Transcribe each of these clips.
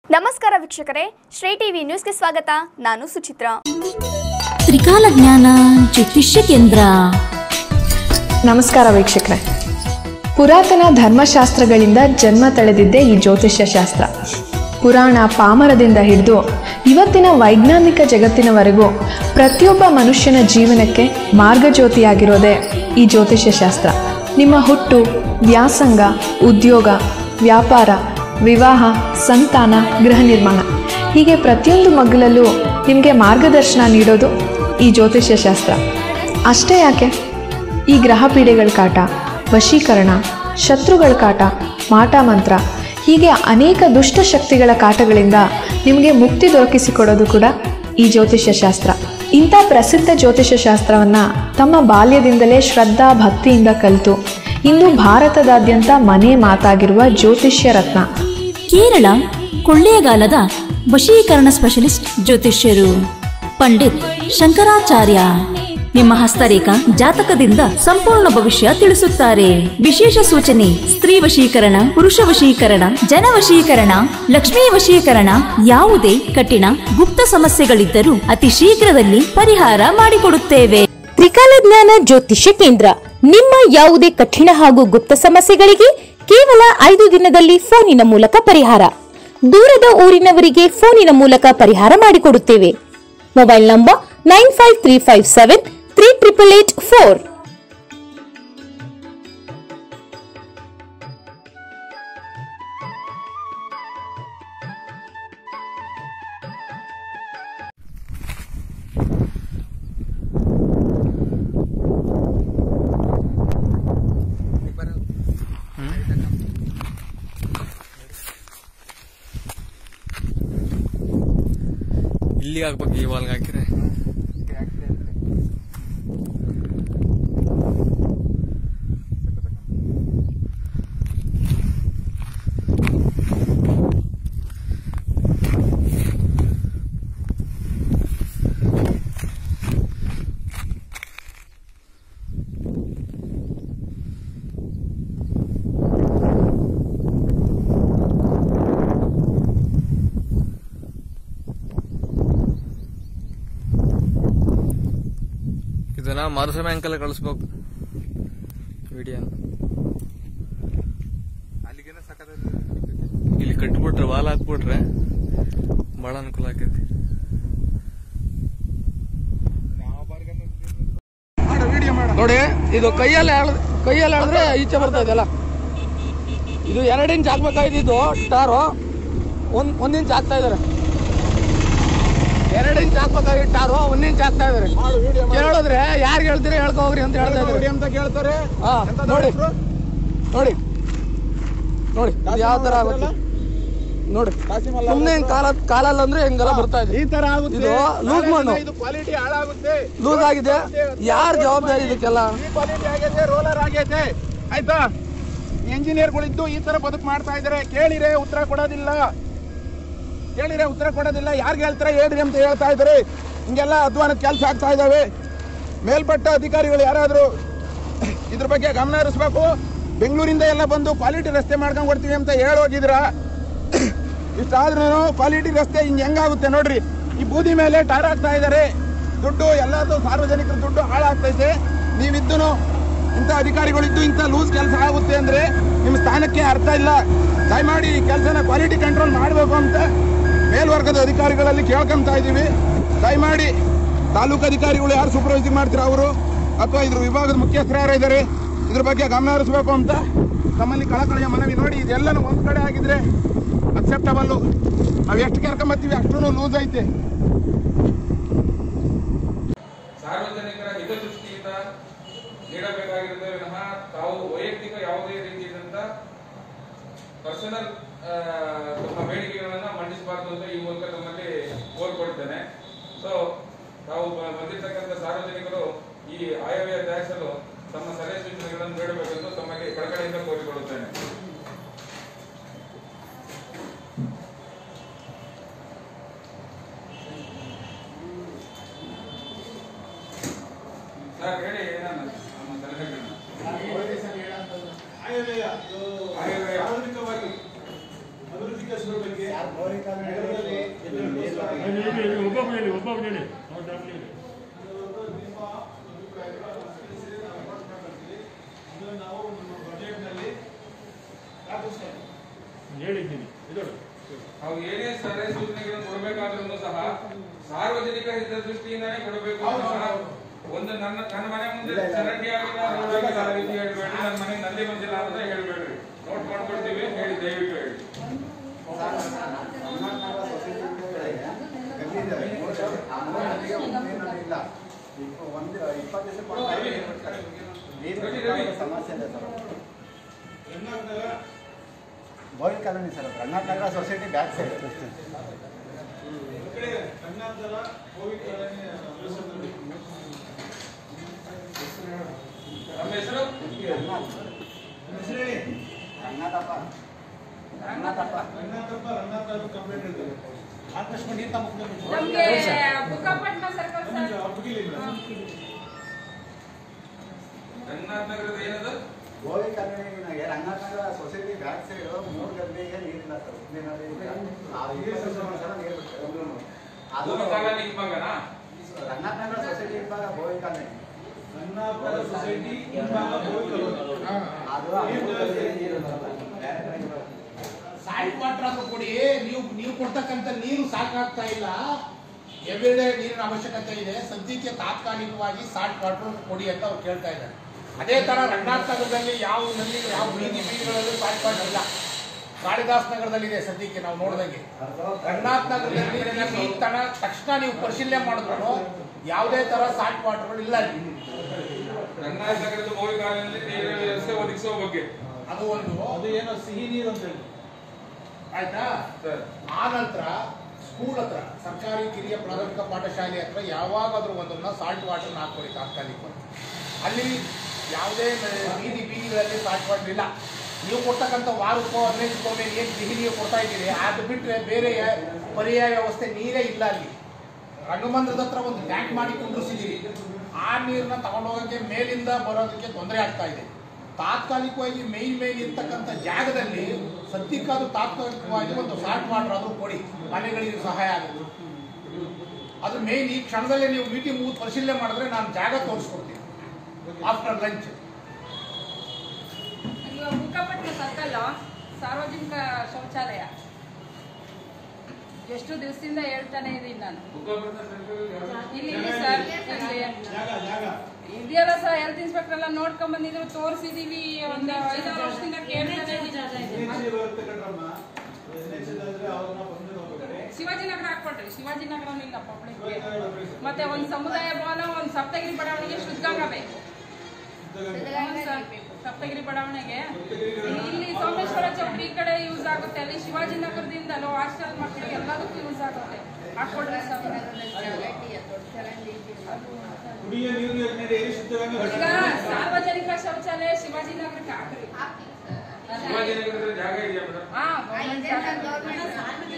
ನಮಸ್ಕಾರ ವೀಕ್ಷಕರೇ ಶ್ರೀ ಟಿವಿ ನ್ಯೂಸ್ಗೆ ಸ್ವಾಗತ ನಾನು ಸುಚಿತ್ರಾ ತ್ರಿಕಾಲ ಜ್ಞಾನ ಜ್ಯೋತಿಷ್ಯ ಕೇಂದ್ರ ನಮಸ್ಕಾರ ವೀಕ್ಷಕರೇ ಪುರಾತನ ಧರ್ಮಶಾಸ್ತ್ರಗಳಿಂದ ಜನ್ಮ ತಳೆದಿದ್ದೇ ಈ ಜ್ಯೋತಿಷ್ಯ ಶಾಸ್ತ್ರ ಪುರಾಣ ಪಾಮರದಿಂದ ಹಿಡಿದು ಇವತ್ತಿನ ವೈಜ್ಞಾನಿಕ ಜಗತ್ತಿನವರೆಗೂ ಪ್ರತಿಯೊಬ್ಬ ಮನುಷ್ಯನ ಜೀವನಕ್ಕೆ ಮಾರ್ಗಜ್ಯೋತಿಯಾಗಿರೋದೇ ಈ ಜ್ಯೋತಿಷ್ಯ ಶಾಸ್ತ್ರ ನಿಮ್ಮ ಹುಟ್ಟು ವ್ಯಾಸಂಗ ಉದ್ಯೋಗ ವ್ಯಾಪಾರ ವಿವಾಹ ಸಂತಾನ ಗೃಹ ನಿರ್ಮಾಣ ಹೀಗೆ ಪ್ರತಿಯೊಂದು ಮಗ್ಗಲಲ್ಲೂ ನಿಮಗೆ ಮಾರ್ಗದರ್ಶನ ನೀಡೋದು ಈ ಜ್ಯೋತಿಷ್ಯ ಶಾಸ್ತ್ರ ಅಷ್ಟೇ ಯಾಕೆ ಈ ಗ್ರಹ ಪೀಡೆಗಳ ಕಾಟ ವಶೀಕರಣ ಶತ್ರುಗಳ ಕಾಟ ಮಾಟ ಮಂತ್ರ ಹೀಗೆ ಅನೇಕ ದುಷ್ಟ ಶಕ್ತಿಗಳ ಕಾಟಗಳಿಂದ ನಿಮಗೆ ಮುಕ್ತಿ ದೊರಕಿಸಿಕೊಡೋದು ಕೂಡ ಈ ಜ್ಯೋತಿಷ್ಯ ಶಾಸ್ತ್ರ ಇಂಥ ಪ್ರಸಿದ್ಧ ಜ್ಯೋತಿಷ್ಯ ಶಾಸ್ತ್ರವನ್ನು ತಮ್ಮ ಬಾಲ್ಯದಿಂದಲೇ ಶ್ರದ್ಧಾ ಭಕ್ತಿಯಿಂದ ಕಲಿತು ಇಂದು ಭಾರತದಾದ್ಯಂತ ಮನೆ ಮಾತಾಗಿರುವ ಜ್ಯೋತಿಷ್ಯ ರತ್ನ ಕೇರಳ ಕೊಳ್ಳೇಗಾಲದ ವಶೀಕರಣ ಸ್ಪೆಷಲಿಸ್ಟ್ ಜ್ಯೋತಿಷ್ಯರು ಪಂಡಿತ್ ಶಂಕರಾಚಾರ್ಯ ನಿಮ್ಮ ಹಸ್ತರೇಖಾ ಜಾತಕದಿಂದ ಸಂಪೂರ್ಣ ಭವಿಷ್ಯ ತಿಳಿಸುತ್ತಾರೆ ವಿಶೇಷ ಸೂಚನೆ ಸ್ತ್ರೀ ವಶೀಕರಣ ಪುರುಷ ವಶೀಕರಣ ಜನ ವಶೀಕರಣ ಲಕ್ಷ್ಮೀ ವಶೀಕರಣ ಯಾವುದೇ ಕಠಿಣ ಗುಪ್ತ ಸಮಸ್ಯೆಗಳಿದ್ದರೂ ಅತಿ ಶೀಘ್ರದಲ್ಲಿ ಪರಿಹಾರ ಮಾಡಿಕೊಡುತ್ತೇವೆ ತ್ರಿಕಾಲ ಜ್ಞಾನ ಜ್ಯೋತಿಷ್ಯ ಕೇಂದ್ರ ನಿಮ್ಮ ಯಾವುದೇ ಕಠಿಣ ಹಾಗೂ ಗುಪ್ತ ಸಮಸ್ಯೆಗಳಿಗೆ ಕೇವಲ ಐದು ದಿನದಲ್ಲಿ ಫೋನಿನ ಮೂಲಕ ಪರಿಹಾರ ದೂರದ ಊರಿನವರಿಗೆ ಫೋನಿನ ಮೂಲಕ ಪರಿಹಾರ ಮಾಡಿಕೊಡುತ್ತೇವೆ mobile number nine five three five seven three triple eight four ಇಲ್ಲಿಗೆ ಹಾಕ್ಬೇಕು ಈ ವಾಲ್ಗೆ ಹಾಕಿದ್ರೆ ಇದನ್ನ ಮರುಸ ಬ್ಯಾಂಕಲ್ಲಿ ಕಳಿಸ್ಬೇಕು ವಿಡಿಯೋ ಇಲ್ಲಿ ಕಟ್ಬಿಟ್ರೆ ವಾಲ್ ಹಾಕ್ಬಿಟ್ರೆ ಬಹಳ ಅನುಕೂಲ ಆಕೈತಿ ನೋಡಿ ಇದು ಕೈಯಲ್ಲಿ ಎಳ್ದ್- ಕೈಯಲ್ಲಿ ಎಳೆದ್ರೆ ಈಚೆ ಬರ್ತಾ ಇದೆಯಲ್ಲ ಇದು ಎರಡು ಇಂಚ್ ಹಾಕ್ಬೇಕಾಗಿದ್ದು ಟಾರು ಒಂದ್ ಒಂದ್ ಇಂಚ್ ಹಾಕ್ತಾ ಇದಾರೆ ಎರಡು ಇಂಚ್ ಹಾಕ್ಬೇಕಾಗಿತ್ತು ಟಾರು ಒಂದ್ ಇಂಚ್ ಹಾಕ್ತಾ ಇದಾರೆ ಕೇಳಿದ್ರೆ ಯಾರು ಹೇಳ್ತೀರಿ ಹೇಳ್ಕೊ ಹೋಗ್ರಿ ಅಂತ ಹೇಳ್ತಾ ಇದಾರೆ ಅಂತ ಕೇಳ್ತಾರೆ ಹಾ ನೋಡಿ ನೋಡಿ ನೋಡಿ ಇದು ಯಾವ ತರ ಆಗುತ್ತೆ ನೋಡಿ ಸುಮ್ನೆ ಹಿಂಗ್ ಕಾಲ ಕಾಲಲ್ಲಿ ಅಂದ್ರೆ ಹಿಂಗೆಲ್ಲ ಬರ್ತಾ ಇದೆ ಈ ತರ ಆಗುತ್ತೆ ಇದು ಲೂಸ್ ಮಣ್ಣು ಇದು ಕ್ವಾಲಿಟಿ ಹಾಳಾಗುತ್ತೆ ಲೂಸ್ ಆಗಿದೆ ಯಾರ್ ಜವಾಬ್ದಾರಿ ಇದಕ್ಕೆಲ್ಲ ಈ ಕ್ವಾಲಿಟಿ ಆಗೈತೆ ರೋಲರ್ ಆಗೈತೆ ಆಯ್ತಾ ಇಂಜಿನಿಯರ್ಗಳಿದ್ದು ಈ ತರ ಬದುಕು ಮಾಡ್ತಾ ಇದಾರೆ ಕೇಳಿರೆ ಉತ್ತರ ಕೊಡೋದಿಲ್ಲ ಕೇಳಿರೆ ಉತ್ತರ ಕೊಡೋದಿಲ್ಲ ಯಾರಿಗೆ ಹೇಳ್ತಾರೆ ಹೇಳ್ರಿ ಅಂತ ಹೇಳ್ತಾ ಇದಾರೆ ಹಿಂಗೆಲ್ಲ ಅಧ್ವಾನದ ಕೆಲಸ ಆಗ್ತಾ ಇದಾವೆ ಮೇಲ್ಪಟ್ಟ ಅಧಿಕಾರಿಗಳು ಯಾರಾದ್ರೂ ಇದ್ರ ಬಗ್ಗೆ ಗಮನ ಹರಿಸ್ಬೇಕು ಬೆಂಗಳೂರಿಂದ ಎಲ್ಲ ಬಂದು ಕ್ವಾಲಿಟಿ ರಸ್ತೆ ಮಾಡ್ಕೊಂಡ್ ಕೊಡ್ತೀವಿ ಅಂತ ಹೇಳೋಗಿದ್ರ ಇಷ್ಟಾದ್ರೂ ಕ್ವಾಲಿಟಿ ರಸ್ತೆ ಹಿಂಗ್ ಹೆಂಗಾಗುತ್ತೆ ನೋಡ್ರಿ ಈ ಬೂದಿ ಮೇಲೆ ಟಾರ್ ಹಾಕ್ತಾ ಇದಾರೆ ದುಡ್ಡು ಎಲ್ಲಾದ್ರು ಸಾರ್ವಜನಿಕರ ದುಡ್ಡು ಹಾಳಾಗ್ತೈತೆ ನೀವಿದ್ದು ಇಂಥ ಅಧಿಕಾರಿಗಳಿದ್ದು ಇಂಥ ಲೂಸ್ ಕೆಲಸ ಆಗುತ್ತೆ ಅಂದ್ರೆ ನಿಮ್ಮ ಸ್ಥಾನಕ್ಕೆ ಅರ್ಥ ಇಲ್ಲ ದಯಮಾಡಿ ಈ ಕೆಲಸನ ಕ್ವಾಲಿಟಿ ಕಂಟ್ರೋಲ್ ಮಾಡಬೇಕು ಅಂತ ಮೇಲ್ವರ್ಗದ ಅಧಿಕಾರಿಗಳಲ್ಲಿ ಕೇಳ್ಕೊಂತ ಇದೀವಿ ದಯಮಾಡಿ ತಾಲೂಕು ಅಧಿಕಾರಿಗಳು ಯಾರು ಸೂಪರ್ವೈಸಿಂಗ್ ಮಾಡ್ತೀರಾ ಅವರು ಅಥವಾ ಇದ್ರ ವಿಭಾಗದ ಮುಖ್ಯಸ್ಥರು ಯಾರು ಇದ್ದಾರೆ ಇದ್ರ ಬಗ್ಗೆ ಗಮನ ಹರಿಸಬೇಕು ಅಂತ ತಮ್ಮಲ್ಲಿ ಕಳಕಳಿಯ ಮನವಿ ನೋಡಿ ಇದೆಲ್ಲನೂ ಒಂದ್ ಕಡೆ ಆಗಿದ್ರೆ ಅಕ್ಸೆಪ್ಟಬಲ್ ನಾವು ಎಷ್ಟು ಕರ್ಕೊಂಬತ್ತೀವಿ ಅಷ್ಟು ಲೂಸ್ ಐತೆ ಸಾರ್ವಜನಿಕರ ಹಿತದೃಷ್ಟಿಯಿಂದ ನೀಡಬೇಕಾಗಿರುತ್ತದೆ ವಿನಃ ತಾವು ವೈಯಕ್ತಿಕ ಯಾವುದೇ ರೀತಿಯಾದಂತ ಪರ್ಸನಲ್ ತಮ್ಮ ಬೇಡಿಕೆಗಳನ್ನ ಮಂಡಿಸಬಾರದು ಅಂತ ಈ ಮೂಲಕ ತಮ್ಮಲ್ಲಿ ಕೋರ್ಕೊಳ್ತೇನೆ ಸೊ ತಾವು ಬ- ಬಂದಿರ್ತಕ್ಕಂಥ ಸಾರ್ವಜನಿಕರು ಈ ಆಯವ್ಯಯ ತ್ಯಾಗಿಸಲು ತಮ್ಮ ಸಲಹೆ ಸೂಚನೆಗಳನ್ನು ನೀಡಬೇಕೆಂದು ತಮಗೆ ಕಳಕಳಿಯಿಂದ ಕೋರಿಕೊಳ್ಳುತ್ತೇನೆ ಸರ್ ಹೇಳಿ ಏನನ್ನ ನಮ್ಮ ಸಲಹೆಗಳನ್ನ ಆಯವ್ಯಯ ಆಯವ್ಯಯ ನಾವು ಏನೇ ಸಲಹೆ ಸೂಚನೆಗಳನ್ನು ಕೊಡಬೇಕಾದ್ರೂ ಸಹ ಸಾರ್ವಜನಿಕ ಹಿತದೃಷ್ಟಿಯಿಂದಾನೇ ಕೊಡಬೇಕು ಅಂತ ಸಹ ಒಂದು ನನ್ನ ನನ್ನ ಮನೆ ಮುಂದೆ ಚರಂಡಿಯಾಗಿ ನಾನು ನೋಡೋದಿಲ್ಲ ಆ ರೀತಿ ಹೇಳ್ಬೇಡ್ರಿ ನನ್ನ ಮನೆ ನಲ್ಲಿ ಬಂದಿಲ್ಲ ಅಂತ ಹೇಳ್ಬೇಡ್ರಿ ನೋಟ್ ಮಾಡ್ಕೊಳ್ತೀವಿ ಹೇಳಿ ದಯವಿಟ್ಟು ಹೇಳಿ ಸಮಸ್ಯೆ ಇದೆ sir Govinda colony sir Ranganath Nagar society back side ನಮ್ಮ ಹೆಸರು ರಂಗನಾಥಪ್ಪ ರಂಗನಾಥಪ್ಪ ನಮ್ಗೆ ಬುಕ್ಕಾಪಟ್ನ ಸರ್ಕಲ್ ಸರ್ ರಂಗನಾಥ್ ನಗರದ ಏನದು ಗೋವಿ colony Ranganath Nagar society back side ಮೂರು ಗಂಟೆಗೆ ನೀರಿಲ್ಲ ಸರ್ ಉಪ್ಪಿನಲ್ಲಿ ನಾವು ಇಪ್ಪತ್ತು ವರ್ಷ ಒಂದ್ಸಲ ನೀರು ಬಿಡ್ತೇವೆ. ಅದು ಭೂಮಿ ಕಾಲೋನಿ ಹಿಂಭಾಗನಾ ರಂಗನಾಥ್ ನಗರ ಸೊಸೈಟಿ ಇದ್ದಾಗ ಗೋವಿ ಕಾಲೋನಿ ಅದು ಆ ಮೂರಲ್ಲಿ ನೀರು ಬರಲ್ಲ. ಬೇರೆ ಕಡೆ ಬರಲ್ಲ. ಸಾಲ್ಟ್ ವಾಟರ್ ಆದ್ರೂ ಕೊಡಿ ನೀವು ನೀವು ಕೊಡ್ತಕ್ಕಂಥ ನೀರು ಸಾಕಾಗ್ತಾ ಇಲ್ಲ ಎವ್ರಿಡೇ ನೀರಿನ ಅವಶ್ಯಕತೆ ಇದೆ ಸದ್ಯಕ್ಕೆ ತಾತ್ಕಾಲಿಕವಾಗಿ ಸಾಲ್ಟ್ ವಾಟರ್ ಕೊಡಿ ಅಂತ ಅವ್ರು ಕೇಳ್ತಾ ಇದ್ದಾರೆ ಅದೇ ತರ ರಂಗನಾಥ್ ನಗರದಲ್ಲಿ ಯಾವ ನಲ್ಲಿ ಯಾವ ಬೀದಿ ಬೀದಿಗಳಲ್ಲೂ ಸಾಲ್ಟ್ ವಾಟರ್ ಇಲ್ಲ ಕಾಳಿದಾಸ್ ನಗರದಲ್ಲಿದೆ ಸದ್ಯಕ್ಕೆ ನಾವು ನೋಡಿದಂಗೆ ರಂಗನಾಥ್ ನಗರದಲ್ಲಿ ನೀವು ಈ ತರ ತಕ್ಷಣ ನೀವು ಪರಿಶೀಲನೆ ಮಾಡಿದ್ರು ಯಾವುದೇ ತರ ಸಾಲ್ಟ್ ವಾಟರ್ಗಳು ಇಲ್ಲ ಅಲ್ಲಿ ರಂಗನಾಥ್ ನಗರದ ಭೂಮಿ ಕಾಲೋನಿಯಲ್ಲಿ ನೀರಿನ ವ್ಯವಸ್ಥೆ ಒದಗಿಸುವ ಬಗ್ಗೆ ಅದು ಒಂದು ಅದು ಏನೋ ಸಿಹಿ ನೀರು ಅಂತ ಹೇಳಿ ಆಯ್ತಾ ಸರ್ ಆ ನಂತರ ಸ್ಕೂಲ್ ಹತ್ರ ಸರ್ಕಾರಿ ಕಿರಿಯ ಪ್ರಾಥಮಿಕ ಪಾಠಶಾಲೆ ಹತ್ರ ಯಾವಾಗಾದ್ರೂ ಒಂದನ್ನ ಸಾಲ್ಟ್ ವಾಟರ್ ಹಾಕೊಳ್ಳಿ ತಾತ್ಕಾಲಿಕವಾಗಿ ಅಲ್ಲಿ ಯಾವುದೇ ನ- ಬೀದಿ ಬೀದಿಗಳಲ್ಲಿ ಸಾಲ್ಟ್ ವಾಟರ್ ಇಲ್ಲ ನೀವು ಕೊಡ್ತಕ್ಕಂಥ ವಾರಕ್ಕೋ ಹದಿನೈದಕ್ಕೋ ಮೇಲೆ ಏನು ಸಿಹಿ ನೀರು ಕೊಡ್ತಾ ಇದ್ದೀರಿ ಅದು ಬಿಟ್ಟರೆ ಬೇರೆ ಪರ್ಯಾಯ ವ್ಯವಸ್ಥೆ ನೀರೇ ಇಲ್ಲ ಅಲ್ಲಿ ರಂಗಮಂದಿರದ ಹತ್ರ ಒಂದು ಟ್ಯಾಂಕ್ ಮಾಡಿ ಕುಂಡ್ರಿಸಿದ್ದೀರಿ ಆ ನೀರನ್ನ ತಗೊಂಡೋಗಕ್ಕೆ ಮೇಲಿಂದ ಬರೋದಕ್ಕೆ ತೊಂದರೆ ಆಗ್ತಾ ಇದೆ ತಾತ್ಕಾಲಿಕವಾಗಿ ಮೇನ್ ಮೇನ್ ಇರ್ತಕ್ಕಂಥ ಜಾಗದಲ್ಲಿ ಸದ್ಯಕ್ಕಾದ್ರೂ ತಾತ್ಕಾಲಿಕವಾಗಿ ಒಂದು ಸಾಲ್ಟ್ ವಾಟರ್ ಆದ್ರೂ ಕೊಡಿ ಮನೆಗಳಿಗೆ ಸಹಾಯ ಆಗುತ್ತೆ ಅದು ಮೇನ್ ಈ ಕ್ಷಣದಲ್ಲೇ ನೀವು ಮೀಟಿಂಗ್ ಮುಗಿದು ಪರಿಶೀಲನೆ ಮಾಡಿದ್ರೆ ನಾನು ಜಾಗ ತೋರಿಸ್ಕೊಡ್ತೀನಿ ಆಫ್ಟರ್ ಲಂಚ್ ಇವಾಗ ಬುಕ್ಕಾಪಟ್ನ ಸರ್ಕಲ್ ಸಾರ್ವಜನಿಕ ಶೌಚಾಲಯ ಎಷ್ಟು ದಿವಸದಿಂದ ಹೇಳ್ತಾನೆ ಇದೀನಿ ನಾನು ಬುಕ್ಕಾಪಟ್ನ ಸರ್ಕಲ್ ಯಾವ್ದು? ಇಲ್ಲಿ ಇಲ್ಲಿ ಸರ್ ಇಲ್ಲಿ ಇದೆಯಲ್ಲ ಸರ್ ಹೆಲ್ತ್ ಇನ್ಸ್ಪೆಕ್ಟರ್ ಎಲ್ಲ ನೋಡ್ಕೊಂಡ್ ಬಂದಿದ್ರು ತೋರಿಸಿದೀವಿ ಒಂದು ಐದಾರು ವರ್ಷದಿಂದ ಕೇಳ್ತಾನೆ ಇದೀನಿ. ಶಿವಾಜಿನಗರ ಹಾಕ್ಕೊಟ್ರಿ ಶಿವಾಜಿನಗರ ಇಲ್ಲ ಪಬ್ಲಿಕ್ ಮತ್ತೆ ಒಂದು ಸಮುದಾಯ ಭವನ ಒಂದು ಸಪ್ತಗಿರಿ ಬಡಾವಣೆಗೆ ಶುದ್ಧಗಂಗಾ ಬೇಕು ಹೌದು ಸರ್. ಸಪ್ತಗಿರಿ ಬಡಾವಣೆಗೆ ಇಲ್ಲಿ ಸೋಮೇಶ್ವರ ಚೌಟ್ರಿ ಈ ಕಡೆ ಯೂಸ್ ಆಗುತ್ತೆ ಅಲ್ಲಿ ಶಿವಾಜಿನಗರದಿಂದ ಅಲ್ಲೋ ಹಾಸ್ಟೆಲ್ ಮಕ್ಕಳಿಗೆ ಎಲ್ಲದಕ್ಕೂ ಯೂಸ್ ಆಗುತ್ತೆ ಹಾಕೊಡ್ರಿ ಸರ್ ಈಗ ಸಾರ್ವಜನಿಕ ಶೌಚಾಲಯ ಶಿವಾಜಿನಗರಕ್ಕೆ ಹಾಕ್ರಿ ಶಿವಾಜಿನಗರದಲ್ಲಿ ಜಾಗ ಇದೆಯಾ ಮೇಡಮ್ ಹಾ ಗೌರ್ಮೆಂಟ್ ಜಾಗ.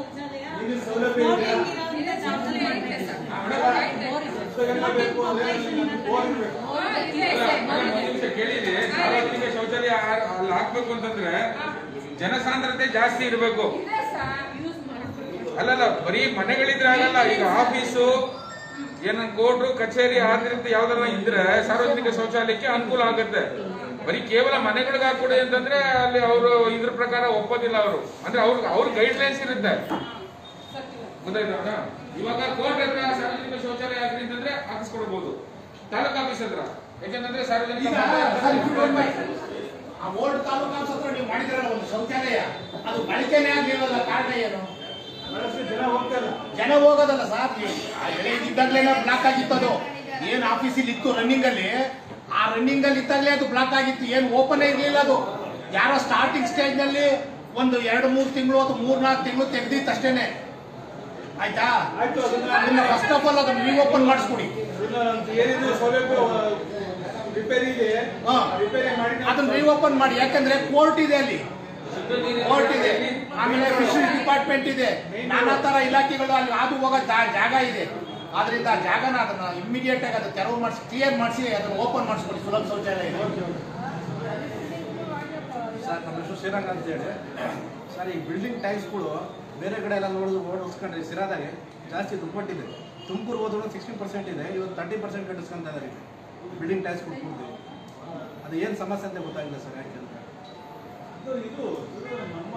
ಹಾ, ಇದೆ, ಇದೆ. ಮೇಡಮ್, ಒಂದ್ ನಿಮಿಷ ಕೇಳಿದೆ ಸಾರ್ವಜನಿಕ ಶೌಚಾಲಯ ಆ- ಅಲ್ಲಿ ಹಾಕ್ಬೇಕು ಅಂತಂದ್ರೆ ಜನಸಾಂದ್ರತೆ ಜಾಸ್ತಿ ಇರಬೇಕು ಇದೆ ಸರ್ ಯೂಸ್ ಮಾಡ್ತೀವಿ ಅಲ್ಲಲ್ಲ ಬರೀ ಮನೆಗಳಿದ್ರೆ ಆಗಲ್ಲ ಈಗ ಆಫೀಸು ಏನ ಕೋರ್ಟು ಕಚೇರಿ ಆದ್ರಿಂದ ಯಾವ್ದಾರ ಇದ್ರೆ ಸಾರ್ವಜನಿಕ ಶೌಚಾಲಯಕ್ಕೆ ಅನುಕೂಲ ಆಗುತ್ತೆ ಬರೀ ಕೇವಲ ಮನೆಗಳಿಗೆ ಹಾಕೊಡಿ ಅಂತಂದ್ರೆ ಅಲ್ಲಿ ಅವರು ಇದ್ರ ಪ್ರಕಾರ ಒಪ್ಪೋದಿಲ್ಲ ಅವರು ಅಂದ್ರೆ ಅವ್ರ ಅವ್ರ ಗೈಡ್ ಲೈನ್ಸ್ ಇರುತ್ತೆ ಗೊತ್ತಾಯ್ತಾ ಇವಾಗ ಕೋರ್ಟ್ ಹತ್ರ ಸಾರ್ವಜನಿಕ ಶೌಚಾಲಯ ಹಾಕ್ರಿ ಅಂತಂದ್ರೆ ಹಾಕಿಸ್ಕೊಡ್ಬೋದು ತಾಲೂಕ್ ಆಫೀಸ್ ಹತ್ರ ಯಾಕೆಂತಂದ್ರೆ ಸಾರ್ವಜನಿಕ ಈಗ sir, if you don't mind, ಆ ಓಲ್ಡ್ ತಾಲೂಕು ಆಫೀಸ್ ಹತ್ರ ನೀವು ಮಾಡಿದಿರಲ್ಲ ಒಂದು ಶೌಚಾಲಯ ಅದು ಬಳಕೆನೇ ಆಗ್ಲಿಲ್ಲಲ್ಲ ಕಾರಣ ಏನು ಜನ ಹೋಗೋದಲ್ಲ ಸರ್ ಇದ್ದಾಗಲೇ ಬ್ಲಾಕ್ ಆಗಿತ್ತು ಅದು ಏನ್ ಆಫೀಸಲ್ಲಿ ಇತ್ತು ರನ್ನಿಂಗ್ ಅಲ್ಲಿ ಆ ರನ್ನಿಂಗ್ ಅಲ್ಲಿ ಇದ್ದಾಗಲೇ ಅದು ಬ್ಲಾಕ್ ಆಗಿತ್ತು ಏನ್ ಓಪನ್ ಇರ್ಲಿಲ್ಲ ಅದು ಯಾರೋ ಸ್ಟಾರ್ಟಿಂಗ್ ಸ್ಟೇಜ್ ನಲ್ಲಿ ಒಂದು ಎರಡು ಮೂರು ತಿಂಗಳು ಅಥವಾ ಮೂರ್ ನಾಲ್ಕು ತಿಂಗಳು ತೆಗ್ದಿತ್ತು ಅಷ್ಟೇನೆ ಆಯ್ತಾ ಅದನ್ನ ಫಸ್ಟ್ ಆಫ್ ಆಲ್ ಅದನ್ನ ನೀವು ಓಪನ್ ಮಾಡಿಸ್ಕೊಡಿ ಏನಿದ್ರು ಸೌಲಭ್ಯ ರಿಪೇರಿ ಇದೆ ಹಾ. ರಿಪೇರಿ ಮಾಡಿ ಅದನ್ನ ರೀಓಪನ್ ಮಾಡಿ ಯಾಕಂದ್ರೆ ಕೋರ್ಟ್ ಇದೆ ಅಲ್ಲಿ ಕೋರ್ಟ್ ಇದೆ ಆಮೇಲೆ ಫಿಶಿಂಗ್ ಡಿಪಾರ್ಟ್ಮೆಂಟ್ ಇದೆ ನಾನಾ ತರ ಇಲಾಖೆಗಳು ಅಲ್ಲಿ ಹಾದು ಹೋಗೋ ಜಾ- ಜಾಗ ಇದೆ ಆದ್ರಿಂದ ಆ ಜಾಗನ ಅದನ್ನ ಇಮಿಡಿಯೇಟ್ ಆಗಿ ಅದನ್ನ ತೆರವು ಮಾಡಿಸಿ ಕ್ಲಿಯರ್ ಮಾಡಿಸಿ ಅದನ್ನ ಓಪನ್ ಮಾಡಿಸ್ಕೊಡಿ ಸುಲಭ ಶೌಚಾಲಯ ಇದೆ ಸರ್ ನಮ್ಮ ಹೆಸರು ಶ್ರೀರಂಗ ಅಂತೇಳಿ ಸರ್ ಈ ಬಿಲ್ಡಿಂಗ್ ಟೈಲ್ಸ್ಗಳು ಬೇರೆ ಕಡೆ ಎಲ್ಲ ನೋಡಿದ್ರು ಓಡಿಸ್ಕೊಂಡ್ರೆ ಸಿರಾದಾಗೆ ಜಾಸ್ತಿ ದುಪ್ಪಟ್ಟಿದೆ ತುಮಕೂರು ಹೋದ್ರು ಸಿಕ್ಸ್ಟಿ ಪರ್ಸೆಂಟ್ ಇದೆ ಇವತ್ತು ತರ್ಟಿ ಪರ್ಸೆಂಟ್ ಕಟ್ಟಿಸ್ಕೊಂತ ಇದ್ದಾರೆ ಬಿಲ್ಡಿಂಗ್ ಟೈಲ್ಸ್ ಕೊಟ್ಬಿಟ್ಟು ಅದು ಏನು ಸಮಸ್ಯೆ ಅಂತ ಗೊತ್ತಾಗಿಲ್ಲ ಸರ್ ಯಾಕೆ ಅಂತ ಇದು ಇದು ಇದು ನಮ್ಮ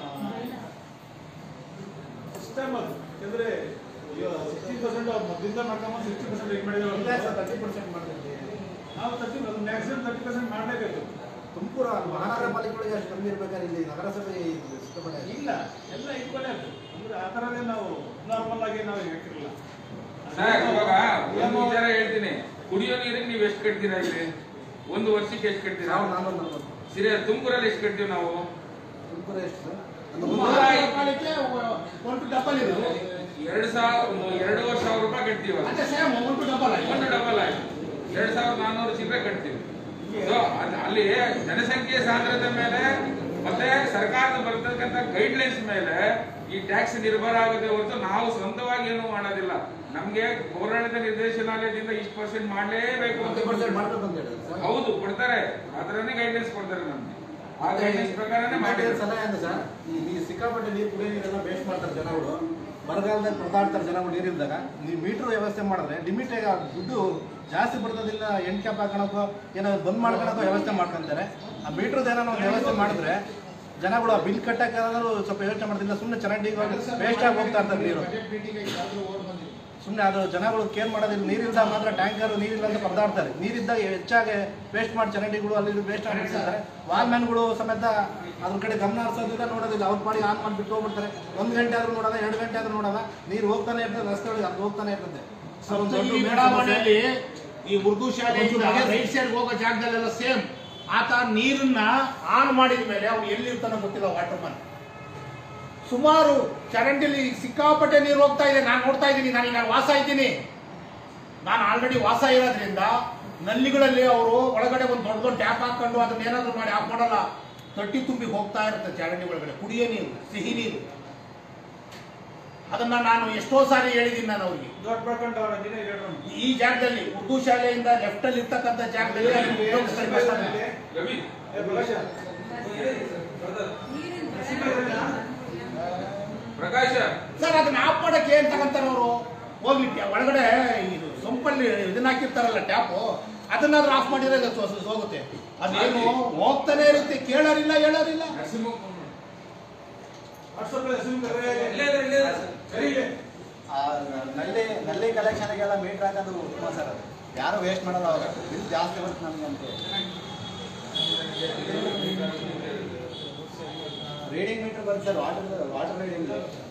ಸಿಸ್ಟಮ್ ಅದು ಯಾಕಂದ್ರೆ ಸಿಕ್ಸ್ಟಿ ಪರ್ಸೆಂಟ್ ಅವ್ರು ಮೊದಲಿಂದ ಮಾಡ್ಕೊಂಬಂದು ಸಿಕ್ಸ್ಟಿ ಪರ್ಸೆಂಟ್ ರೇಟ್ ಇಲ್ಲ ಸರ್ ಮಾಡಿದ್ರೆ ತರ್ಟಿ ಪರ್ಸೆಂಟ್ ಮಾಡಿದ್ವಿ ನಾವು ತರ್ಟಿ ಮ್ಯಾಕ್ಸಿಮಮ್ ತರ್ಟಿ ಪರ್ಸೆಂಟ್ ಮಾಡಲೇಬೇಕು ತುಮಕೂರು ಮಹಾನಗರ ಪಾಲಿಕೆಗಳಿಗೆ ಅಷ್ಟು ಕಮ್ಮಿ ಇರ್ಬೇಕಾದ್ರೆ ಇಲ್ಲಿ ನಗರಸಭೆ ಸಿಕ್ಕಾಪಟ್ಟೆ ಇಲ್ಲ ಎಲ್ಲ ಈಕ್ವಲ್ ಆಗುತ್ತೆ ಅಂದ್ರೆ ಆ ಥರನೇ ನಾವು ನಾರ್ಮಲ್ ಆಗಿ ನಾವು ಹಾಕಿರಲಿಲ್ಲ ಸರ್ ಇವಾಗ ಒಂದು ವಿಚಾರ ಹೇಳ್ತೀನಿ ಕುಡಿಯೋ ನೀರಿಗೆ ನೀವು ಎಷ್ಟು ಕಟ್ತೀರಾ ಇಲ್ಲಿ ಒಂದು ವರ್ಷಕ್ಕೆ ಎಷ್ಟು ಕಟ್ತೀರಾ ನಾವು ನಾನ್ನೂರು ನಲ್ವತ್ತು ಸಿರಿ ತುಮಕೂರಲ್ಲಿ ಎಷ್ಟು ಕಟ್ತೀವಿ ನಾವು ತುಮಕೂರು ಎಷ್ಟು ಸರ್ ಪಾಲಿಕೆ ಒನ್ ಟು ಡಬಲ್ ಇದು ಎರಡು ಸಾವಿರ ಎರಡೂವರೆ ಸಾವಿರ ರೂಪಾಯಿ ಕಟ್ತೀವಲ್ಲ ಅದೇ ಸೇಮ್ ಒನ್ ಟು ಡಬಲ್ ಆಯ್ತು ಒಂದು ಡಬಲ್ ಆಯ್ತು ಎರಡ್ ಸಾವಿರದ ನಾನ್ನೂರು ಚಿಲ್ಲರೆ ಕಟ್ತೀವಿ So, ಅದ್- ಅಲ್ಲಿ ಜನಸಂಖ್ಯೆ ಸಾಂದ್ರತೆ ಮೇಲೆ ಮತ್ತೆ ಸರ್ಕಾರದ ಬರ್ತಕ್ಕಂಥ ಗೈಡ್ಲೈನ್ಸ್ ಮೇಲೆ ಈ ಟ್ಯಾಕ್ಸ್ ನಿರ್ಭರ ಆಗುತ್ತೆ ಹೊರತು ನಾವು ಸ್ವಂತವಾಗಿ ಏನು ಮಾಡೋದಿಲ್ಲ ನಮ್ಗೆ ಪೌರಾಣಿಕ ನಿರ್ದೇಶನಾಲಯದಿಂದ ಇಷ್ಟು ಪರ್ಸೆಂಟ್ ಮಾಡಲೇಬೇಕು ಅಂತ ಟ್ವೆಂಟಿ ಪರ್ಸೆಂಟ್ ಮಾಡ್ಬೇಕು ಅಂತ ಹೇಳಿದ್ರು ಸರ್ ಹೌದು ಕೊಡ್ತಾರೆ ಆ ಥರನೇ ಗೈಡ್ಲೈನ್ಸ್ ಕೊಡ್ತಾರೆ ನಮ್ಗೆ ಆ ಗೈಡ್ಲೈನ್ಸ್ ಪ್ರಕಾರನೇ ಮಾಡಿ ಮಾಡಿರೋದು ಸಲಹೆ ಅಂದ್ರೆ ಸರ್ ಈ ನೀರು ಸಿಕ್ಕಾಪಟ್ಟೆ ನೀರು ಕುಡಿಯೋ ನೀರೆಲ್ಲ ವೇಸ್ಟ್ ಮಾಡ್ತಾರೆ ಜನಗಳು ಬರಗಾಲದಲ್ಲಿ ಪರದಾಡ್ತಾರೆ ಜನಗಳು ನೀರಿಲ್ದಾಗ ನೀವು ಮೀಟರ್ ವ್ಯವಸ್ಥೆ ಮಾಡಿದ್ರೆ ಲಿಮಿಟ್ ದುಡ್ಡು ಜಾಸ್ತಿ ಬರ್ತದಿಲ್ಲ ಎಂಟ್ ಕ್ಯಾಪ್ ಹಾಕೋಣಕ್ಕೋ ಏನಾದ್ರು ಬಂದ್ ಮಾಡ್ಕೊಳಕ್ಕೋ ವ್ಯವಸ್ಥೆ ಮಾಡ್ಕೊಂತಾರೆ ಆ ಮೀಟ್ರದ್ದು ಏನೋ ಒಂದು ವ್ಯವಸ್ಥೆ ಮಾಡಿದ್ರೆ ಜನಗಳು ಆ ಬಿಲ್ ಕಟ್ಟಕ್ಕೆ ಏನಾದ್ರು ಸ್ವಲ್ಪ ಯೋಚನೆ ಮಾಡ್ತಿಲ್ಲ ಸುಮ್ಮನೆ ಚರಂಡಿಗೆ ವೇಸ್ಟ್ ಆಗಿ ಹೋಗ್ತಾ ಇರ್ತಾರೆ ನೀರು ಬಜೆಟ್ ಮೀಟಿಂಗ್ ಆದ್ರೂ ಓಡ್ ಬಂದಿದೆ ಸುಮ್ಮನೆ ಅದು ಜನಗಳು ಕೇರ್ ಮಾಡೋದಿಲ್ಲ ನೀರಿಲ್ದಾಗ ಮಾತ್ರ ಟ್ಯಾಂಕರ್ ನೀರಿಲ್ಲ ಅಂತ ಪರದಾಡ್ತಾರೆ ನೀರಿದ್ದಾಗ ಹೆಚ್ಚಾಗಿ ವೇಸ್ಟ್ ಮಾಡಿ ಚರಂಡಿಗಳು ಅಲ್ಲಿ ವೇಸ್ಟ್ ಮಾಡಿ ಬಿಡ್ತಾರೆ ವಾಲ್ಮ್ಯಾನ್ಗಳು ಸಮೇತ ಅದ್ರ ಕಡೆ ಗಮನ ಹರಿಸೋದಿಲ್ಲ ನೋಡೋದಿಲ್ಲ ಅವ್ರ ಪಾಡಿಗೆ ಆನ್ ಮಾಡಿ ಬಿಟ್ಟು ಹೋಗ್ಬಿಡ್ತಾರೆ ಒಂದು ಗಂಟೆ ಆದ್ರೂ ನೋಡೋದ ಎರಡು ಗಂಟೆ ಆದ್ರೂ ನೋಡೋದ ನೀರು ಹೋಗ್ತಾನೆ ಇರ್ತದೆ ರಸ್ತೆಗಳಿಗೆ ಅದು ಹೋಗ್ತಾನೆ ಇರ್ತದೆ ಸೊ ಒಂದು ದೊಡ್ಡ ಈ ಮೇನ್ ಬಡಾವಣೆಯಲ್ಲಿ ಈ ಉರ್ದು ಶಾಲೆಯಿಂದ ಒಂಚೂರು ಬಗೆ- ರೈಟ್ ಸೈಡ್ ಹೋಗೋ ಜಾಗದಲ್ಲೆಲ್ಲ ಸೇಮ್ ಆತ ನೀರನ್ನ ಆನ್ ಮಾಡಿದ ಮೇಲೆ ಅವ್ನು ಎಲ್ಲಿರ್ತಾನೋ ಗೊತ್ತಿಲ್ಲ ವಾಟರ್ ಮ್ಯಾನ್ ಸುಮಾರು ಚರಂಡಿಲಿ ಸಿಕ್ಕಾಪಟ್ಟೆ ನೀರು ಹೋಗ್ತಾ ಇದೆ ನಾನು ನೋಡ್ತಾ ಇದ್ದೀನಿ ನಾನು ಈಗ ವಾಸ ಇದ್ದೀನಿ ನಾನು ಆಲ್ರೆಡಿ ವಾಸ ಇರೋದ್ರಿಂದ ನಲ್ಲಿಗಳಲ್ಲಿ ಅವರು ಒಳಗಡೆ ಒಂದು ದೊಡ್ಡ ದೊಡ್ಡ ಟ್ಯಾಪ್ ಹಾಕೊಂಡು ಅದನ್ನ ಏನಾದ್ರು ಮಾಡಿ ಆಫ್ ಮಾಡಲ್ಲ ತೊಟ್ಟಿ ತುಂಬಿ ಹೋಗ್ತಾ ಇರುತ್ತೆ ಚರಂಡಿ ಒಳಗಡೆ ಕುಡಿಯೋ ನೀರು ಸಿಹಿ ನೀರು ಅದನ್ನ ನಾನು ಎಷ್ಟೋ ಸಾರಿ ಹೇಳಿದ್ದೀನಿ ನಾನು ಅವ್ರಿಗೆ ದೊಡ್ಡ ಬೆಳ್ಕೊಂಡು ಅವ್ರ ಇಂಜಿನಿಯರ್ ಹೇಳ್ರು ಈ ಜಾಗದಲ್ಲಿ ಉರ್ದು ಶಾಲೆಯಿಂದ ಲೆಫ್ಟ್ ಅಲ್ಲಿ ಇರ್ತಕ್ಕಂಥ ಜಾಗದಲ್ಲಿ ಅಲ್ಲಿ ಉಪಯೋಗಿಸ್ತಾರೆ ಕಷ್ಟ ಇಲ್ಲ. ರವಿ ಏ ಪ್ರಕಾಶ ಪ್ರಕಾಶ ಸರ್ ಅದನ್ನ ಆಫ್ ಮಾಡಕ್ಕೆ ಏನ್ ತಗೊಂತಾರೆ ಅವರು ಹೋಗ್ಲಿ ಟ್ಯಾ- ಒಳಗಡೆ ಇದು ಸೊಂಪಲ್ಲಿ ಇದನ್ನ ಹಾಕಿರ್ತಾರಲ್ಲ ಟ್ಯಾಪು ಅದನ್ನಾದ್ರೂ ಆಫ್ ಮಾಡಿದ್ರೆ ಅದು ಸೋ- ಸೋ- ಹೋಗುತ್ತೆ ಅದೇನು ಹೋಗ್ತಾನೆ ಇರುತ್ತೆ ಕೇಳೋರಿಲ್ಲ ಹೇಳೋರಿಲ್ಲ ವಾಟ್ಸಪ್ ಹೆಸರು ಸರಿ ಇದೆ ಆ ನಲ್ಲಿ ನಲ್ಲಿ ಕಲೆಕ್ಷನ್ಗೆಲ್ಲ ಮೀಟರ್ ಹಾಕೋದು ಉತ್ತಮ ಸರ್ ಅದು ಯಾರು ವೇಸ್ಟ್ ಮಾಡಲ್ಲ ಅವಾಗ ಬಿಲ್ ಜಾಸ್ತಿ ಬರುತ್ತೆ ನಮಗೆ ಅಂತ ರೀಡಿಂಗ್ ಮೀಟರ್ ಬರುತ್ತೆ sir water water reading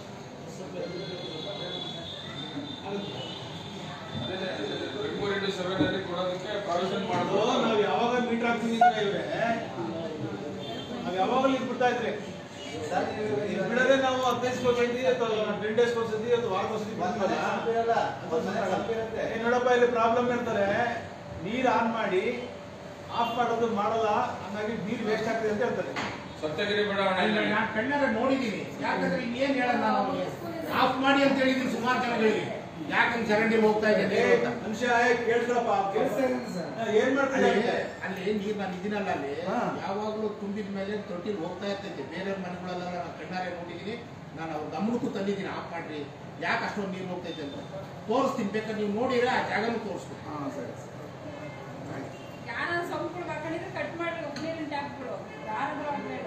February two seven ಅಲ್ಲಿ ಕೊಡೋದಕ್ಕೆ ಪ್ರಾವಿಷನ್ ಅದು ಮಾಡೋದು ನಾವು ಯಾವಾಗ ಮೀಟರ್ ಹಾಕ್ತೀವಿ ಅಂತ ಇವ್ರೆ ನಾವು ಯಾವಾಗಲೂ ಇದು ಬಿಡ್ತಾ ಇದ್ರಿ ಇದು ಬಿಡದೆ ನಾವು ಹದಿನೈದು ಕೊಡ್ಸೈತಿ ಅಥವಾ ಟೆನ್ ಡೇಸ್ ಕೊಡ್ಸೈತಿ ಅಥವಾ ವಾರ ಕೊಡ್ಸೈತಿ ಬಿಡ್ತೀವಲ್ಲ ಏ ನೋಡಪ್ಪ ಇಲ್ಲಿ ಪ್ರಾಬ್ಲಮ್ ಇರ್ತಾರೆ ನೀರು ಆನ್ ಮಾಡಿ ಆಫ್ ಮಾಡೋದು ಮಾಡಲ್ಲ ಹಂಗಾಗಿ ನೀರು ವೇಸ್ಟ್ ಆಗ್ತದೆ ಅಂತ ಹೇಳ್ತಾರೆ ಸಪ್ತಗಿರಿ ಬಡಾವಣೆಯಲ್ಲಿ ನಾನು ಕಣ್ಣಾರ ನೋಡಿದ್ದೀನಿ ಯಾಕಂದ್ರೆ ಇನ್ನೇನ್ ಹೇಳೋಣ ನಾನು ಅವ್ರಿಗೆ ಆಫ್ ಮಾಡಿ ಅಂತ ಹೇಳಿದ್ದೀನಿ ಸುಮಾರು ಜನಗಳಿಗೆ ಯಾಕಂದ್ರೆ ಚರಂಡಿ ಹೋಗ್ತಾ ಇದೆ ನೀರು ಅಂತ. ಮನುಷ್ಯ ಕೇಳ್ಕೊಳಪ್ಪ ಏನ್ ಮಾಡ್ತಾರೆ ಅಲ್ಲಿ ಅಲ್ಲಿ ನೀರು ನಾನು ಇದೀನಲ್ಲ ಅಲ್ಲಿ ಯಾವಾಗಲೂ ತುಂಬಿದ ಮೇಲೆ ತೊಟ್ಟಿಲ್ ಹೋಗ್ತಾ ಇರ್ತೈತೆ ಬೇರೆ ಮನೆಗಳೆಲ್ಲ ನಾನು ಕಣ್ಣಾರೆ ನೋಡಿದ್ದೀನಿ ನಾನು ಅವ್ರ ಗಮನಕ್ಕೂ ತಂದಿದ್ದೀನಿ ಆಫ್ ಮಾಡ್ರಿ ಯಾಕೆ ಅಷ್ಟೊಂದು ನೀರು ಹೋಗ್ತೈತೆ ಅಂತ ತೋರಿಸ್ತೀನಿ ಬೇಕಾದ್ರೆ ನೀವು ನೋಡಿದ್ರೆ ಆ ಜಾಗನೂ ತೋರಿಸ್ಬೇಕು ಹಾಂ ಸರಿ ಯಾರ ಸಂಪೂರ್ಣ ಹಾಕೊಂಡಿದ್ರೆ ಕಟ್ ಮಾಡ್ರಿ ಉಪ್ನೀರಿನ ಟ್ಯಾಪ್ಗಳು ಯಾರಾದ್ರೂ ಹಾಕ್ಬೇಡ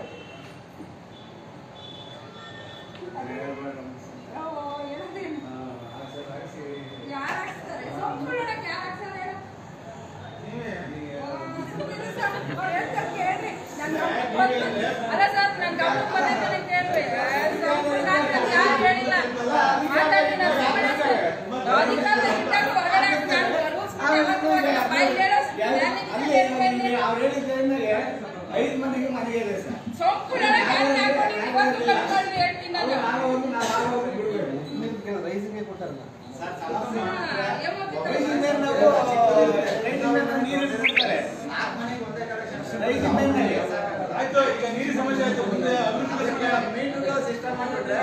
ಯಾರು ಹಾಕ್ಸ್ತಾರೆ ಸಂಪೂರ್ಣ ಯಾರು ಹಾಕ್ಸ್ತಾರೆ ಹೇಳು? ಅವ್ರು ಹೇಳ್ತಾರೆ ಕೇಳ್ರಿ. ನನ್ ಗಮನಕ್ಕೆ ಬಂತು. ಅಲ್ಲ ಸರ್ ನನ್ ಗಮನಕ್ಕೆ ಬಂದೈತೆ ಕೇಳ್ರಿ ಸಂಪೂರ್ಣ ಹಾಕ್ತಾರೆ ಯಾರು ಹೇಳಿಲ್ಲ ಮಾತಾಡಿ ನಾನು ಸುಮ್ಮನೆ ಸರ್. ಅಧಿಕಾರದ ಇದ್ದಾಗ ಹೊರಗಡೆ ನಾನು rules ಯಾವತ್ತೂ ಹೋಗಿಲ್ಲ. ಬಾಯ್ಗೆ ಹೇಳೋ ಐದು ಮಂದಿಗೆ ಮನೆಗೆ ಇದೆ ಸರ್ ಸಂಪೂರ್ಣ ಯಾರು ಹಾಕ್ಕೊಂಡು ಇವತ್ತು ಕಟ್ಕೊಂಡು ಹೇಳ್ತೀನಿ ನಾನು ರೈಸಿಗೆ ಕೊಟ್ಟಾರಲ್ಲ ಆಯ್ತು ಈಗ ನೀರಿನ ಸಮಸ್ಯೆ ಆಯ್ತು ಮುಂದೆ ಅಭಿವೃದ್ಧಿ ಸಿಸ್ಟಮ್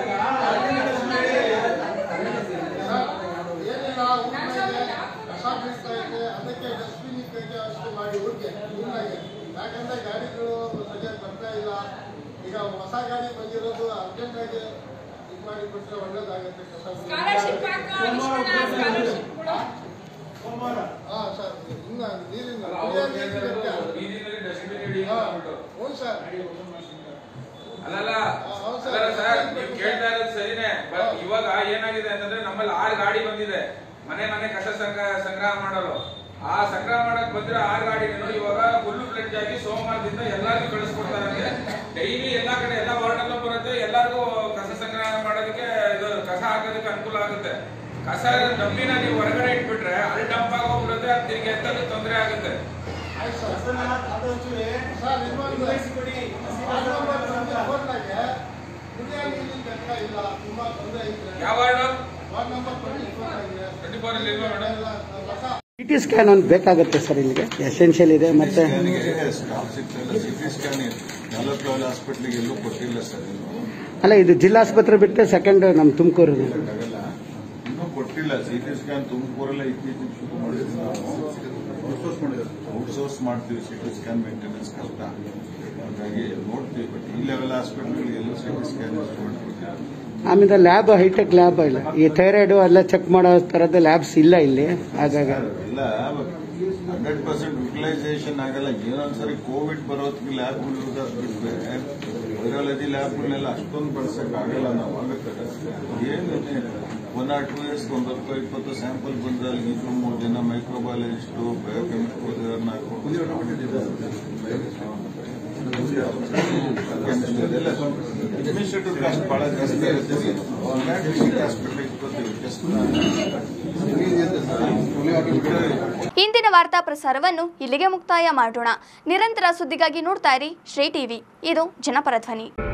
ಏನಿಲ್ಲ ಊರಿನಲ್ಲಿ ಕಸ ಬೀಳ್ತಾ ಇದೆ ಅದಕ್ಕೆ ಡಸ್ಟ್ಬಿನ್ ಇದ್ದಕ್ಕೆ ಅಷ್ಟು ಮಾಡಿ ಊರಿಗೆ ಊರಿನಾಗೆ ಯಾಕಂದ್ರೆ ಗಾಡಿಗಳು ಸರಿಯಾಗಿ ಬರ್ತಾ ಇಲ್ಲ ಈಗ ಹೊಸ ಗಾಡಿ ಬಂದಿರೋದು ಅರ್ಜೆಂಟಾಗಿ ಇದು ಮಾಡಿ ಬಿಟ್ರೆ ಒಳ್ಳೇದಾಗುತ್ತೆ ಕಸ ಗುಡಿಸಿ. ಸ್ಕಾಲರ್ಶಿಪ್ ಹಾಕೋ ವಿಶ್ವಣ್ಣ ಸ್ಕಾಲರ್ಶಿಪ್ ಕೊಡು ಹಾ ಸರ್ ಇನ್ನ ನೀರಿನ ಅವ್ರು ಕುಡಿಯೋ ನೀರಿನ ಬೀದಿನಲ್ಲಿ ಡಸ್ಟ್ಬಿನ್ ಇಡಿ ಹಾ, ಅಂದ್ಬಿಟ್ಟು. ಹ್ಞೂ ಸರ್ ಅಲ್ಲಲ್ಲ ಅಲ್ಲಲ್ಲ ಸರ್ ನೀವು ಕೇಳ್ತಾ ಇರೋದು ಸರಿನೇ ಬಟ್ ಇವಾಗ ಏನಾಗಿದೆ ಅಂತಂದ್ರೆ ನಮ್ಮಲ್ಲಿ ಆರು ಗಾಡಿ ಬಂದಿದೆ ಮನೆ ಮನೆ ಕಸ ಸಂಗ್ರಹ ಸಂಗ್ರಹ ಮಾಡಲು ಆ ಸಂಗ್ರಹ ಮಾಡಕ್ ಬಂದಿರೋ ಆರು ಗಾಡಿನೂ ಇವಾಗ ಫುಲ್ ಫ್ಲೆಡ್ಜ್ ಆಗಿ ಸೋಮವಾರದಿಂದ ಎಲ್ಲರಿಗೂ ಕಳಿಸ್ಕೊಡ್ತಾರಂತೆ ಡೈಲಿ ಎಲ್ಲಾ ಕಡೆ ಎಲ್ಲ ವಾರ್ಡಲ್ಲೂ ಬರುತ್ತೆ ಎಲ್ಲರಿಗೂ ಕಸ ಸಂಗ್ರಹ ಮಾಡೋದಕ್ಕೆ ಇದು ಕಸ ಹಾಕೋದಕ್ಕೆ ಅನುಕೂಲ ಆಗುತ್ತೆ ಕಸ ಡಬ್ಬಿನ ನೀವು ಹೊರಗಡೆ ಇಟ್ಬಿಟ್ರೆ ಅಲ್ಲಿ ಡಂಪ್ ಆಗೋಗ್ಬಿಡುತ್ತೆ ಅದು ತಿರ್ಗಿ ಎತ್ತಲು ತೊಂದರೆ ಆಗುತ್ತೆ ಸರ್ ಇನ್ನೊಂದು ವಾರ್ಡ್ ನಂಬರ್ ಟ್ವೆಂಟಿ ಫೋರ್ನಾಗೆ ಕುಡಿಯೋ ನೀರಿನ ಘಟಕ ಇಲ್ಲ ತುಂಬಾ ತೊಂದರೆ ಐತೆ ಯಾವ ವಾರ್ಡು ವಾರ್ಡ್ ನಂಬರ್ ಟ್ವೆಂಟಿ ಫೋರ್ನಾಗೆ ಟ್ವೆಂಟಿ ಫೋರ್ ಅಲ್ಲಿ ಇಲ್ವಾ ಮೇಡಮ್ ಹೊಸ ಸಿ ಟಿ ಸ್ಕ್ಯಾನ್ ಒಂದು ಬೇಕಾಗುತ್ತೆ ಸರ್ ಇಲ್ಲಿಗೆ ಎಸೆನ್ಷಿಯಲ್ ಇದೆ ಮತ್ತೆ ಸ್ಟಾಫ್ ಸಿಗ್ತಾ ಸಿಟಿ ಸ್ಕ್ಯಾನ್ ನಲವತ್ತು ಲೆವೆಲ್ ಹಾಸ್ಪಿಟ್ಲಿಗೆ ಎಲ್ಲೂ ಕೊಟ್ಟಿಲ್ಲ ಸರ್ ಇನ್ನು ಅಲ್ಲ ಇದು ಜಿಲ್ಲಾಸ್ಪತ್ರೆ ಬಿಟ್ಟು ಸೆಕೆಂಡ್ ನಮ್ಮ ತುಮಕೂರು ಆಗಲ್ಲ ಇನ್ನೂ ಕೊಟ್ಟಿಲ್ಲ ಸಿಟಿ ಸ್ಕ್ಯಾನ್ ತುಮಕೂರಲ್ಲೇ ಇತ್ತೀಚೆಗೆ ಶುರು ಮಾಡಿದ್ವಿ ನಾವು ಔಟ್ಸೋರ್ಸ್ ಮಾಡ್ತೀವಿ ಸಿಟಿ ಸ್ಕ್ಯಾನ್ ಮೇಂಟೆನೆನ್ಸ್ ಕಷ್ಟ ಹಾಗಾಗಿ ನೋಡ್ತೀವಿ ಬಟ್ ಈ ಲೆವೆಲ್ ಹಾಸ್ಪಿಟ್ಲ್ಗಳಿಗೆ ಎಲ್ಲೂ ಸಿಟಿ ಸ್ಕ್ಯಾನ್ ಮಾಡ್ಕೊಟ್ಟಿಲ್ಲ ಆಮೇಲೆ ಲ್ಯಾಬ್ ಹೈಟೆಕ್ ಲ್ಯಾಬ್ ಇಲ್ಲ ಈ ಥೈರಾಯ್ಡು ಎಲ್ಲ ಚೆಕ್ ಮಾಡೋ ಥರದ ಲ್ಯಾಬ್ಸ್ ಇಲ್ಲ ಇಲ್ಲಿ ಹಾಗಾಗಿ ಎಲ್ಲ ಹಂಡ್ರೆಡ್ ಪರ್ಸೆಂಟ್ ಯುಟಿಲೈಸೇಷನ್ ಆಗಲ್ಲ ಏನೊಂದ್ಸರಿ ಕೋವಿಡ್ ಬರೋದಕ್ಕೆ ಲ್ಯಾಬ್ಗಳು ಯೂಸ್ ಆಗ್ಬಿಟ್ರೆ ವೈರಾಲಜಿ ಲ್ಯಾಬ್ಗಳನ್ನೆಲ್ಲ ಅಷ್ಟೊಂದು ಬಳಸಕ್ ಆಗಲ್ಲ ನಾವು ಆಗುತ್ತೆ ಏನು ಒನ್ ಆರ್ ಟೂ ಇಯರ್ಸ್ ಒಂದು ಹತ್ತು ಇಪ್ಪತ್ತು ಸ್ಯಾಂಪಲ್ ಬಂದ್ರೆ ಅಲ್ಲಿ ಇಬ್ರು ಮೂರು ಜನ ಮೈಕ್ರೋಬಯಾಲಜಿಸ್ಟು ಬಯೋಕೆಮಿಸ್ಟ್ರಿ ಅಡ್ಮಿನಿಸ್ಟ್ರೇಟಿವ್ ಕಾಸ್ಟ್ ಬಹಳ ಜಾಸ್ತಿ ಇರುತ್ತೆ ಹಾಸ್ಪಿಟಲ್ ಇಂದಿನ ವಾರ್ತಾ ಪ್ರಸಾರವನ್ನು ಇಲ್ಲಿಗೆ ಮುಕ್ತಾಯ ಮಾಡೋಣ ನಿರಂತರ ಸುದ್ದಿಗಾಗಿ ನೋಡ್ತಾ ಇರಿ ಶ್ರೀ ಟಿವಿ ಇದು ಜನಪರ ಧ್ವನಿ